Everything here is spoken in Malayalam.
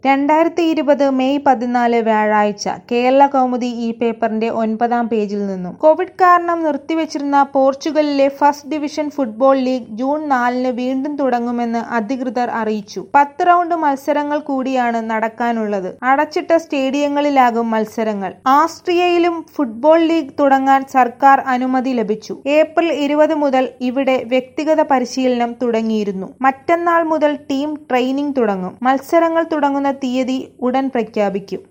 രണ്ടായിരത്തി ഇരുപത് മെയ് പതിനാല് വ്യാഴാഴ്ച കേരള കൗമുദി ഈ പേപ്പറിന്റെ ഒൻപതാം പേജിൽ നിന്നും കോവിഡ് കാരണം നിർത്തിവച്ചിരുന്ന പോർച്ചുഗലിലെ first division football league June നാലിന് വീണ്ടും തുടങ്ങുമെന്ന് അധികൃതർ അറിയിച്ചു പത്ത് റൗണ്ട് മത്സരങ്ങൾ കൂടിയാണ് നടക്കാനുള്ളത് അടച്ചിട്ട സ്റ്റേഡിയങ്ങളിലാകും മത്സരങ്ങൾ ആസ്ട്രിയയിലും ഫുട്ബോൾ ലീഗ് തുടങ്ങാൻ സർക്കാർ അനുമതി ലഭിച്ചു ഏപ്രിൽ ഇരുപത് മുതൽ ഇവിടെ വ്യക്തിഗത പരിശീലനം തുടങ്ങിയിരുന്നു മറ്റന്നാൾ മുതൽ ടീം ട്രെയിനിംഗ് തുടങ്ങും മത്സരങ്ങൾ തുടങ്ങുന്ന തീയതി ഉടൻ പ്രഖ്യാപിക്കും